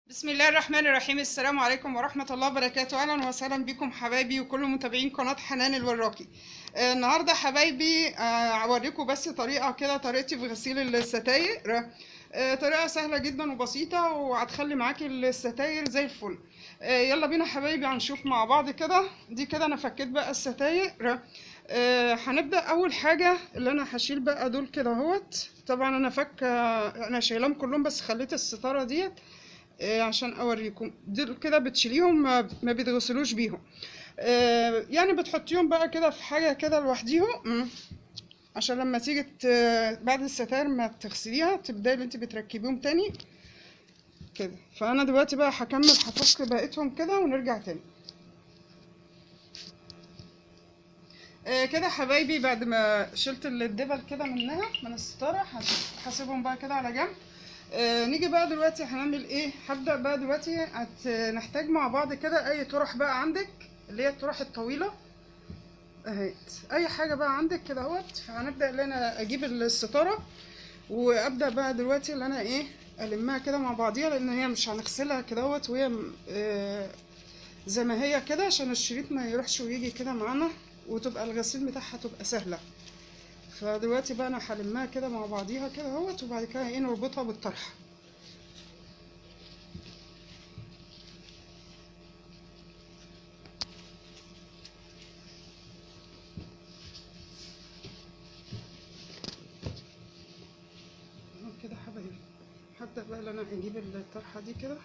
بسم الله الرحمن الرحيم السلام عليكم ورحمة الله وبركاته أهلا وسهلا بكم حبايبي وكل متابعين قناة حنان الوراقي آه، النهاردة حبايبي آه، هوريكم بس طريقة كده طريقتي في غسيل الستاير آه، طريقة سهلة جدا وبسيطة وهتخلي معاكي الستاير زي الفل آه، يلا بينا حبايبي هنشوف مع بعض كده دي كده أنا فكيت بقى الستاير آه، هنبدأ أول حاجة اللي أنا هشيل بقى دول كده اهوت طبعا أنا فك أنا شايلهم كلهم بس خليت الستارة ديت آه، عشان اوريكم دول كده بتشيليهم ما ما بيتغسلوش بيهم آه، يعني بتحطيهم بقى كده في حاجه كده لوحديهم مم. عشان لما تيجي ت- بعد الستاير ما تغسليها تبداي اللي انت بتركبيهم تاني كده فانا دلوقتي بقى هكمل هفك بقيتهم كده ونرجع تاني آه، كده حبايبي بعد ما شلت الدبل كده منها من الستاره هس- هسيبهم بقى كده على جنب آه، نيجي بقى دلوقتي هنعمل ايه هبدأ بقى دلوقتي هت- نحتاج مع بعض كده اي طرح بقى عندك اللي هي الطرح الطويلة اهيت اي حاجة بقى عندك كده اهوت فهنبدأ ان انا اجيب الستارة وابدأ بقى دلوقتي اللي انا ايه المها كده مع بعضيها لان هي مش هنغسلها كده اهوت وهي م- آه، زي ما هي كده عشان الشريط ما يروحش ويجي كده معانا وتبقى الغسيل بتاعها تبقى سهلة فدلوقتي بقى انا هلمها كده مع بعضيها كده اهوت وبعد كده ايه نربطها بالطرحه اهو كده حبايبي هبدأ بقى ان انا اجيب الطرحة دي كده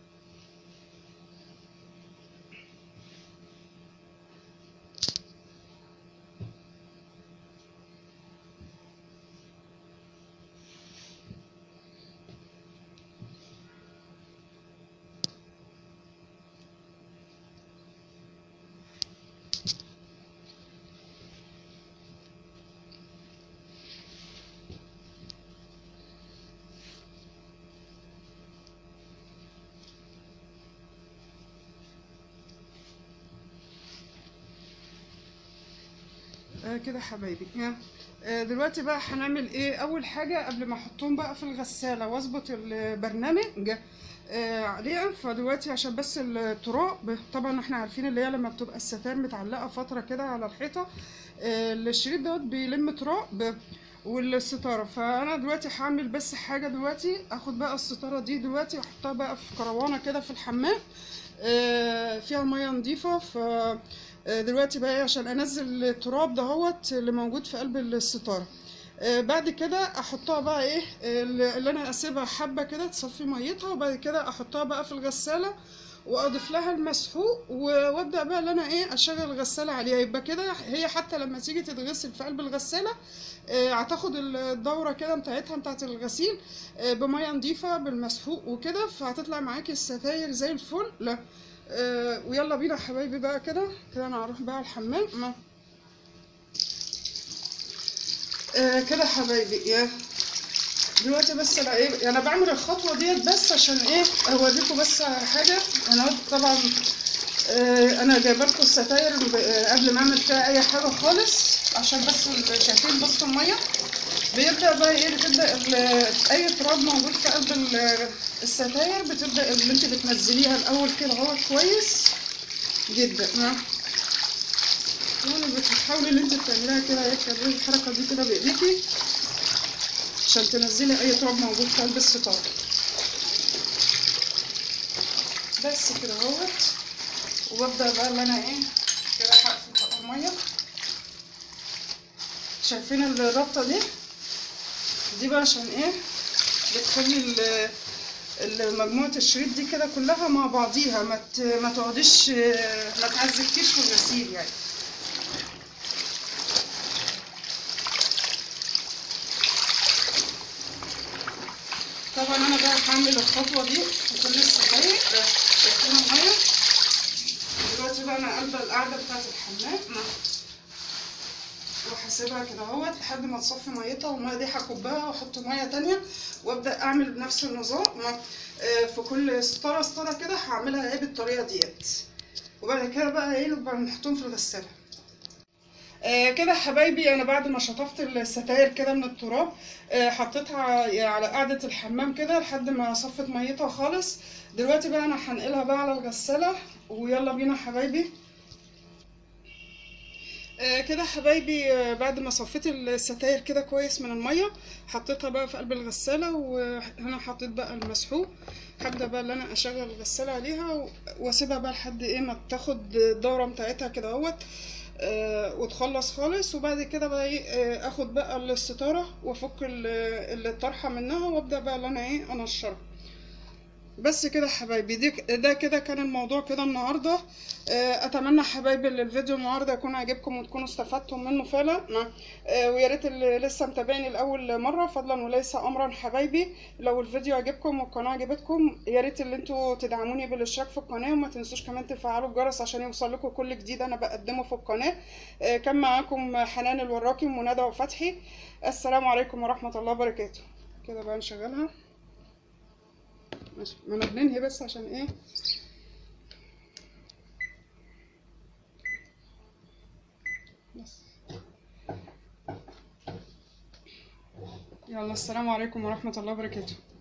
آه كده حبايبي ها. آه دلوقتي بقى هنعمل ايه اول حاجة قبل ما احطهم بقى في الغسالة واظبط البرنامج آه عليها فدلوقتي عشان بس التراب طبعا احنا عارفين اللي هي لما بتبقى الستائر متعلقة فترة كده على الحيطة آه الشريط دوت بيلم تراب والستارة فانا دلوقتي هعمل بس حاجة دلوقتي اخد بقى الستارة دي دلوقتي واحطها بقى في كروانة كده في الحمام آه، فيها ميه نظيفه ف آه، دلوقتي بقى إيه عشان انزل التراب دهوت اللي موجود في قلب الستاره آه، بعد كده احطها بقى ايه آه، اللي انا اسيبها حبه كده تصفي ميتها وبعد كده احطها بقى في الغساله واضيف لها المسحوق و- وابدا بقى ان انا ايه اشغل الغساله عليها يبقى كده هي حتى لما تيجي تتغسل في قلب الغساله آه، هتاخد الدوره كده بتاعتها بتاعت الغسيل آه، بميه نظيفه بالمسحوق وكده فهتطلع معاكي الستاير زي الفل لا آه، ويلا بينا يا حبايبي بقى كده كده انا هروح بقى الحمام ما. آه، كده يا حبايبي يا دلوقتي بس انا ايه انا بعمل الخطوه ديت بس عشان ايه اوريكم بس حاجه انا قلت طبعا آه، انا جايبه لكم الستاير ب- آه، قبل ما اعمل فيها اي حاجه خالص عشان بس ال- شايفين بص الميه بيبدا بقى ايه بتبدا ال- اي تراب موجود في قلب ال- الستاير بتبدا اللي انت بتنزليها الاول كده اهو كويس جدا ها يعني بتحاولي ان انت تعمليها كده ايه تعملي الحركه دي كده بايديكي عشان تنزلي اي تراب موجود في قلب الستاره بس كده اهوت وببدا بقى اللي انا ايه كده هقفل بقى الميه شايفين الربطه دي دي بقى عشان ايه بتخلي ال- ال- مجموعة الشريط دي كده كلها مع بعضيها ما ت- ما تقعديش ما تعزكيش في الغسيل يعني طبعا انا بقى هعمل الخطوة دي في كل الستاير شايفين المية دلوقتي بقى انا قلبة القعدة بتاعت الحمام وهسيبها كده اهوت لحد ما تصفي ميتها والميه دي هكبها واحط ميه تانية وابدا اعمل بنفس النظام آه، في كل ستاره ستاره كده هعملها ايه بالطريقه ديت وبعد كده بقى ايه نبقى نحطهم في الغساله آه كده حبايبي انا بعد ما شطفت الستاير كده من التراب آه حطيتها على قاعدة الحمام كده لحد ما صفت ميتها خالص دلوقتي بقى انا هنقلها بقى على الغسالة ويلا بينا حبايبي آه كده حبايبي آه بعد ما صفيت الستاير كده كويس من المية حطيتها بقى في قلب الغسالة وهنا حطيت بقى المسحوق هبدأ بقى ان انا اشغل الغسالة عليها واسيبها بقى لحد ايه ما تاخد الدورة بتاعتها كده اهوت آه وتخلص خالص وبعد كده بقى ايه آه اخد بقى الستارة وافك الطرحة منها وابدأ بقى ان انا ايه انشرها بس كده حبايبي دي ده كده كان الموضوع كده النهارده آه اتمنى حبايبي ان الفيديو النهارده يكون عجبكم وتكونوا استفدتم منه فعلا آه ويا ريت اللي لسه متابعني لاول مره فضلا وليس امرا حبايبي لو الفيديو عجبكم والقناه عجبتكم يا ريت اللي انتوا تدعموني بالاشتراك في القناه وما تنسوش كمان تفعلوا الجرس عشان يوصل لكم كل جديد انا بقدمه في القناه آه كان معاكم حنان الوراكي ومنى وفتحي السلام عليكم ورحمه الله وبركاته كده بقى نشغلها ماشي ما انا بننهي بس عشان ايه بس يلا السلام عليكم ورحمة الله وبركاته